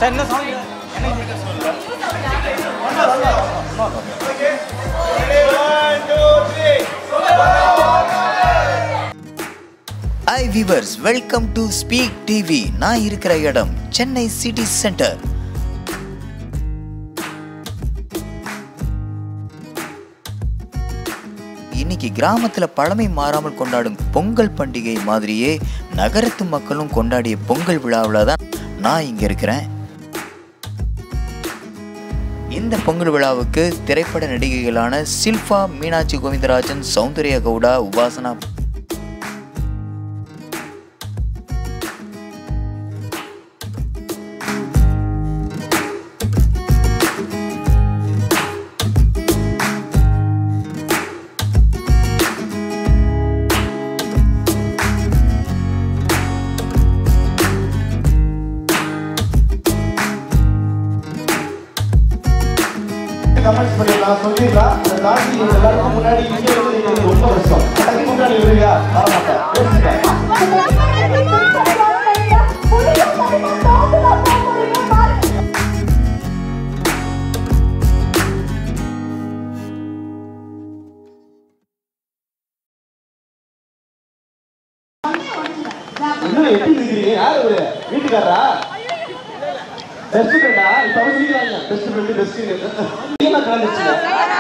Sir என்ன song hi viewers welcome to Speak TV நான் இருக்கிற இடம் சென்னை சிட்டி சென்டர் இன்னைக்கு கிராமத்துல பழமை மாறாமல் கொண்டாடும் பொங்கல் பண்டிகை மாதிரியே நகரத்து மக்களும் கொண்டாடிய பொங்கல் விழாவில் தான் நான் இங்க இருக்கிறேன் இந்த பொங்கல் விழாவுக்கு திரைப்பட நடிகைகளான சில்பா மீனாட்சி கோவிந்தராஜன் சௌந்தர்யா கவுடா உபாசனா கமெண்ட்ஸ் பண்ணிடலாம் சொல்லிடலாம் அந்த தாண்டி எல்லாருக்கும் முன்னாடி இங்கே வந்து நிக்கிறது ரொம்ப கஷ்டம் அதுக்கு முன்னாடி வருவியா வர மாட்டேன் யோசிச்சுக்க. என்ன எப்படி நிக்கிறீங்க யாரு ஒரு வீட்டுக்காரரா பெஸ்ட் ஃப்ரெண்டா இப்ப அவங்க சொல்லிக்கிறாங்க பெஸ்ட் ஃப்ரெண்டு பெஸ்ட் நீங்க கலந்துச்சுங்க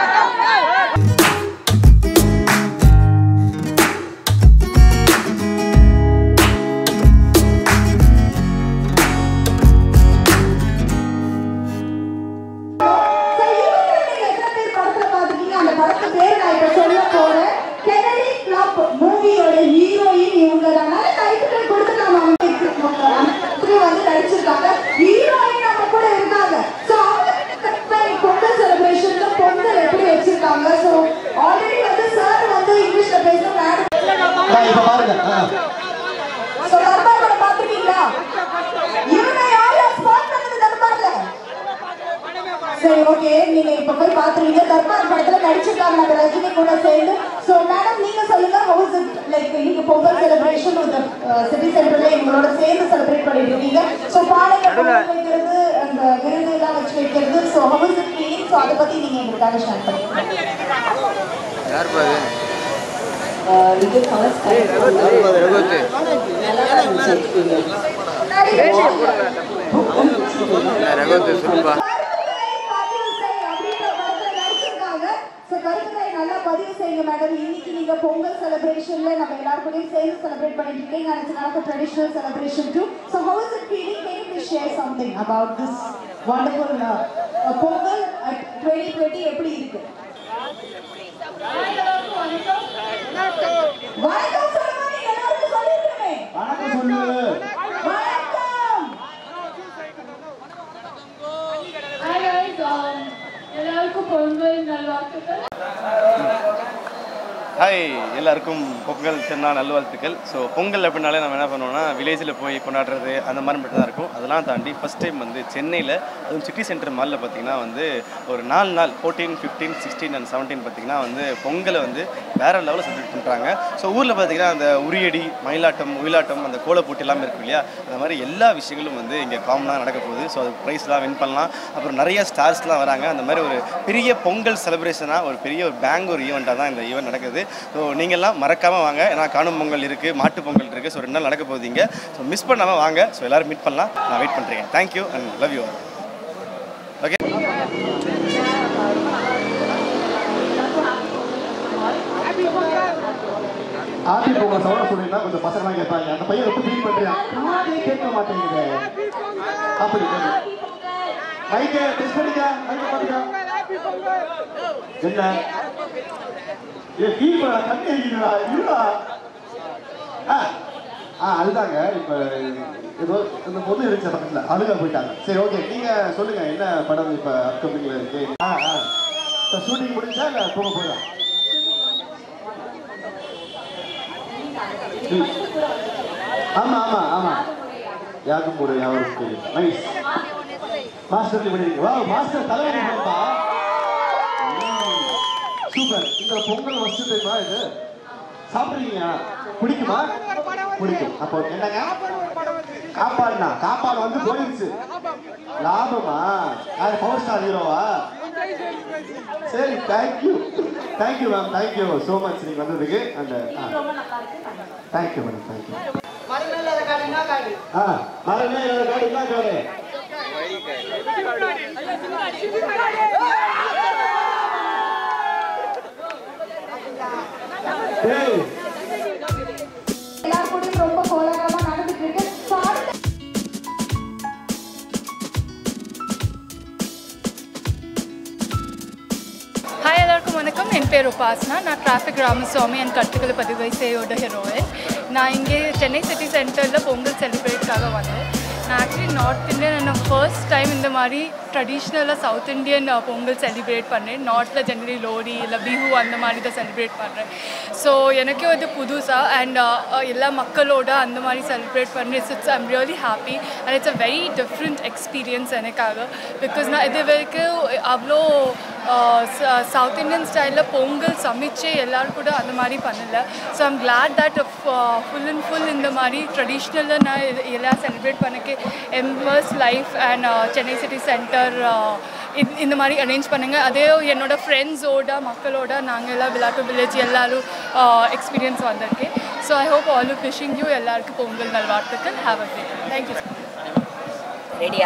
ஆல்ரெடி வந்து சார் வந்து இங்கிலீஷ்ல பேசுற மேடம் இப்ப பாருங்க ஆ. சோ தர்பார் கூட பாத்துக்கீங்களா இவங்க யாரு ஸ்பாட் பண்ணது தர்பார்ல சரி ஓகே நீங்க இப்ப போய் பாத்துருவீங்க தர்பார் படத்துல நடிச்சிருக்காங்க நம்ம ரஜினி கூட சேர்ந்து சோ மேடம் நீங்க சொல்லுங்க ஹவுஸ் இட் லைக் நீங்க பொங்கல் செலிப்ரேஷன் இந்த சிட்டி சென்டர்ல எங்களோட சேர்ந்து செலிப்ரேட் பண்ணிட்டு இருக்கீங்க சோ பானையில பொங்கல் வைக்கிறது அந்த விருது எல்லாம் வச்சு வைக்கிறது so how's it feel so அதை பத்தி நீங்க எங்களுக்காக ஷேர் பண்ணுங்க யார் பாரு இது ஃபர்ஸ்ட் டைம் ரகுத்து நல்லா இருந்துச்சு ரகுத்து சொல்லுப்பா பொங்கல் செலிப்ரேஷன்ல நம்ம எல்லாருக்கூடயும் சேர்ந்து செலிப்ரேட் பண்ணிட்டு இருக்கீங்க and it's another traditional celebration too so how is it feeling can you please share something about this wonderful uh, uh, Pongal at 2020 எப்படி இருக்கு வணக்கம் சொல்லுங்க நீங்க எல்லாருக்கும் சொல்லிருக்கேன் வணக்கம் சொல்லு வணக்கம் Hi guys, um, எல்லாருக்கும் பொங்கல் நல்வாழ்த்துக்கள் ஹாய் எல்லாருக்கும் பொங்கல் திருநா நல்வாழ்த்துக்கள் ஸோ பொங்கல் அப்படின்னாலே நம்ம என்ன பண்ணுவோம்னா வில்லேஜில் போய் கொண்டாடுறது அந்த மாதிரி மட்டும் தான் இருக்கும் அதெல்லாம் தாண்டி ஃபஸ்ட் டைம் வந்து சென்னையில் அதுவும் சிட்டி சென்டர் மாலில் பார்த்தீங்கன்னா வந்து ஒரு நாலு நாள் fourteen fifteen sixteen and seventeen பார்த்தீங்கன்னா வந்து பொங்கலை வந்து வேறு லெவலில் செலிப்ரேட் பண்ணுறாங்க ஸோ ஊரில் பார்த்தீங்கன்னா அந்த உரியடி மயிலாட்டம் ஒயிலாட்டம் அந்த கோலப்போட்டி எல்லாமே இருக்கும் இல்லையா அந்த மாதிரி எல்லா விஷயங்களும் வந்து இங்கே காமனாக நடக்க போகுது ஸோ அது ப்ரைஸ்லாம் வின் பண்ணலாம் அப்புறம் நிறைய ஸ்டார்ஸ்லாம் வராங்க அந்த மாதிரி ஒரு பெரிய பொங்கல் செலிப்ரேஷனாக ஒரு பெரிய ஒரு பேங்க் ஒரு ஈவெண்ட்டாக தான் இந்த ஈவெண்ட் நடக்குது ஸோ நீங்கள்லாம் மறக்காமல் வாங்க ஏன்னா காணும் பொங்கல் இருக்குது மாட்டு பொங்கல் இருக்குது ஸோ ரெண்டு நாள் நடக்க போகுது இங்கே ஸோ மிஸ் பண்ணாமல் வாங்க ஸோ எல்லோரும் மீட் பண்ணலாம் நான் வெயிட் பண்ணுறேன் thank you and love you okay Aadhi Pongal sound சொல்லிருந்தா கொஞ்சம் பசங்களாம் கேட்பாங்க அந்த பையன் ரொம்ப ஃபீல் பண்றியா காதே கேட்க மாட்டேங்குது அப்படி மைக்க டெஸ்ட் பண்ணிக்க மைக்க பாத்துக்க என்ன ஏ ஃபீல் பண்ண கண்ணு எரியுதுடா இருடா ஆ ஆ அதுதாங்க இப்போ ஏதோ இந்த பொண்ணு இருந்துச்சு பக்கத்தில் அழுக போயிட்டாங்க சரி ஓகே நீங்க சொல்லுங்க என்ன படம் இப்போ அப்கமிங்ல இருக்கு ஆ ஆ இப்போ ஷூட்டிங் முடிஞ்சா இல்லை போக போதா ஆமா ஆமா ஆமா யாருக்கும் கூட யாரும் தெரியும் நைஸ் மாஸ்டர் பண்ணிருக்கீங்க வா மாஸ்டர் தலைவலி பண்ணா சூப்பர் இந்த பொங்கல் ஃபர்ஸ்ட் டைமா இது சாப்பிடுறீங்க பிடிக்குமா பிடிக்கும் அப்போ என்னங்க காப்பாடுனா காப்பாடு வந்து போயிடுச்சு லாபமா யார் பவர் ஸ்டார் ஹீரோவா சரி thank you thank you ma'am thank you so much நீங்கள் வந்ததுக்கு அந்த தேங்க்யூ மேடம் தேங்க்யூ ஆ மரமே இல்லாத காடு என்ன காடு ஏய் எல்லார் கூடயும் ரொம்ப கோலாகலமா நடந்துட்டு இருக்கு So, அடுத்த ஹாய் எல்லாருக்கும் வணக்கம் என் பேர் உபாஸ்னா நான் டிராஃபிக் ராமசுவாமி அண்ட் கட்டுக்கலை பதிவை செய்யோட ஹீரோயின் நான் இங்கே சென்னை சிட்டி சென்டரில் பொங்கல் செலிப்ரேட்காக வந்தேன் நான் ஆக்சுவலி நார்த் இந்தியன் நான் ஃபர்ஸ்ட் டைம் இந்த மாதிரி ட்ரெடிஷ்னலாக சவுத் இந்தியன் பொங்கல் செலிப்ரேட் பண்ணேன் நார்த்தில் ஜெனரலி லோரி இல்லை பிஹு அந்த மாதிரி தான் செலிப்ரேட் பண்ணுறேன் ஸோ எனக்கே வந்து புதுசாக அண்ட் எல்லா மக்களோட அந்த மாதிரி செலிப்ரேட் பண்ணி it's I'm really happy and it's a very different experience எனக்காக பிகாஸ் நான் இது வரைக்கும் அவ்வளோ சவுத் இந்தியன் ஸ்டைலில் பொங்கல் சமைச்சு எல்லோரும் கூட அந்த மாதிரி பண்ணல so I'm glad that full and full இந்த மாதிரி ட்ரெடிஷ்னலாக நான் இது எல்லாம் செலிப்ரேட் பண்ணக்கு MS life and Chennai city centre இந்த மாதிரி அரேஞ்ச் பண்ணுங்க அதே என்னோட ஃப்ரெண்ட்ஸோட மக்களோட நாங்கள் எல்லாம் விளையாட்டு வில்லேஜ் எல்லாரும் எக்ஸ்பீரியன்ஸ் வந்திருக்கேன் so I hope all wishing you எல்லாருக்கும் பொங்கல் நல்வாழ்த்துக்கள் ஹாவ் அ கிரேட் தேங்க்யூ ரெடியா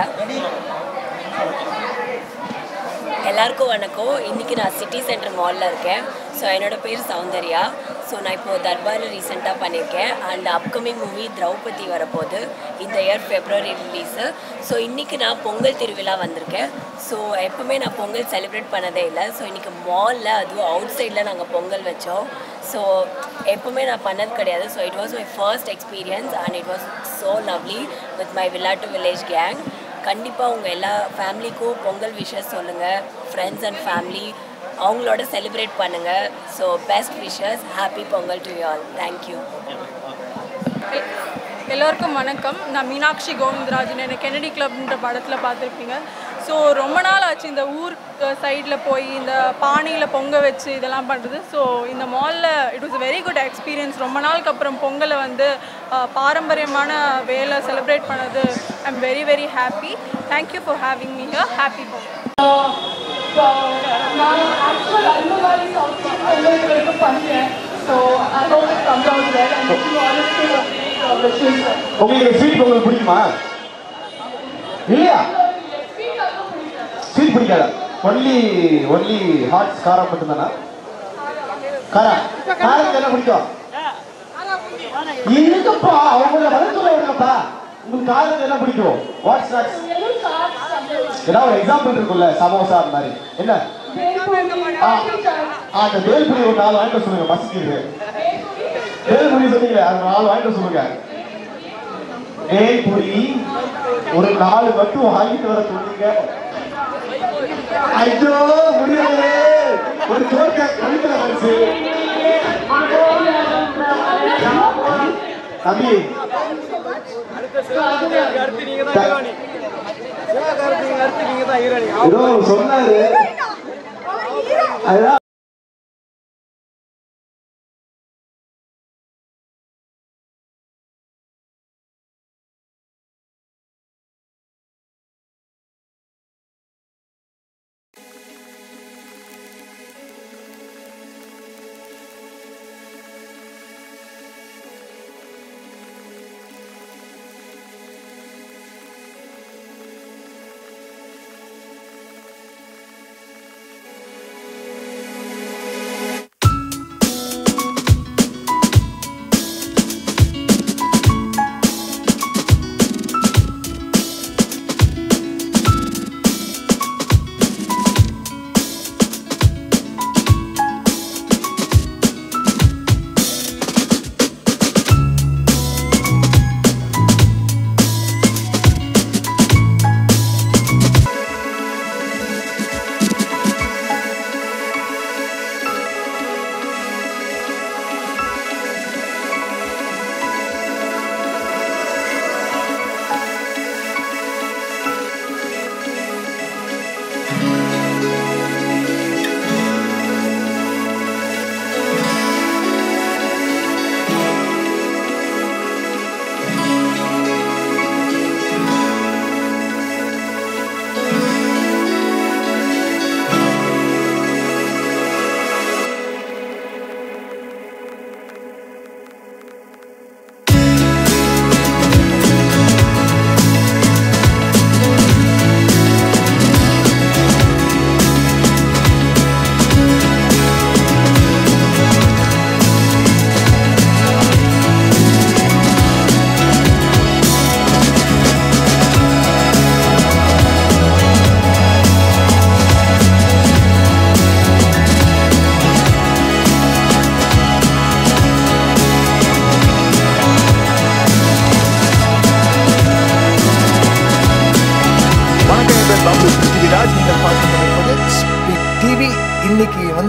எல்லாருக்கும் வணக்கம் இன்றைக்கி நான் சிட்டி சென்டர் மாலில் இருக்கேன் ஸோ என்னோடய பேர் சௌந்தர்யா ஸோ நான் இப்போது தர்பாரில் ரீசெண்டாக பண்ணியிருக்கேன் அண்ட் அப்கமிங் மூவி திரௌபதி வரப்போகுது இந்த இயர் ஃபெப்ரவரி ரிலீஸு ஸோ இன்றைக்கி நான் பொங்கல் திருவிழா வந்திருக்கேன் ஸோ எப்போவுமே நான் பொங்கல் செலிப்ரேட் பண்ணதே இல்லை ஸோ இன்றைக்கி மாலில் அதுவும் அவுட் சைடில் நாங்கள் பொங்கல் வச்சோம் ஸோ எப்போவுமே நான் பண்ணது கிடையாது so it was my first experience and it was so lovely with my வில்லாட்டு வில்லேஜ் கேங் கண்டிப்பாக உங்கள் எல்லா ஃபேமிலிக்கும் பொங்கல் விஷஸ் சொல்லுங்கள் ஃப்ரெண்ட்ஸ் அண்ட் ஃபேமிலி அவங்களோட செலிப்ரேட் பண்ணுங்கள் so best wishes happy Pongal to you all thank you எல்லோருக்கும் வணக்கம் நான் மீனாட்சி கோவிந்தராஜன் எனக்கு கெனடி கிளப்ன்ற படத்தில் பார்த்துருப்பீங்க ஸோ ரொம்ப நாள் ஆச்சு இந்த ஊர் சைடில் போய் இந்த பானையில் பொங்க வச்சு இதெல்லாம் பண்ணுறது ஸோ இந்த மாலில் it was very good experience ரொம்ப நாளுக்கு அப்புறம் பொங்கலை வந்து அஹ், பாரம்பரியமான வேலை செலிப்ரேட் பண்ணது I am very very happy thank you for having me here happy Pongal நான் ஆக்சுவல் அந்த மாதிரி சவுத் பொங்கல் வரைக்கும் பண்ணுறேன் so I hope it comes out well and you already wishes உங்களுக்கு ஸ்வீட் பொங்கல் பிடிக்குமா இல்லையா ஸ்வீட் பிடிக்காத ஒன்லி ஒன்லி ஹாட் காரம் மட்டும்தானா காரம் காரத்துக்கு என்ன பிடிக்கும் இருக்குப்பா அவங்க பதில் சொல்ல விடுங்கப்பா உங்களுக்கு காரத்துக்கு என்ன பிடிக்கும் வாட் ஸ்நாக்ஸ் ஏதாவது ஒரு எக்ஸாம்பிள் இருக்கும்ல சமோசா அந்த மாதிரி என்ன ஆ, ஆ, அந்த வேல்புரி ஒரு நாலு வாங்கிட்டு வர சொல்லுங்க பசிக்குது வேல்புரி சொன்னீங்க அது நாலு வாங்கிட்டு வர சொல்லுங்க வேல்புரி ஒரு நாலு மட்டும் வாங்கிட்டு வர சொன்னீங்க ஐயோ முடியலையே ஒரு ஜோக்க கழுத்துல வச்சு தம்பி ஏதோ சொன்னாரு அதுதான்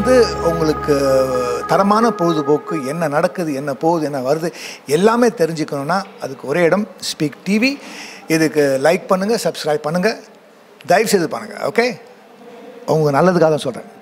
வந்து உங்களுக்கு தரமான பொழுதுபோக்கு என்ன நடக்குது என்ன போகுது என்ன வருது எல்லாமே தெரிஞ்சுக்கணுன்னா அதுக்கு ஒரே இடம் ஸ்பீக் டிவி இதுக்கு லைக் பண்ணுங்கள் சப்ஸ்கிரைப் பண்ணுங்கள் தயவு செய்து பண்ணுங்கள் ஓகே உங்கள் நல்லதுக்காக தான் சொல்கிறேன்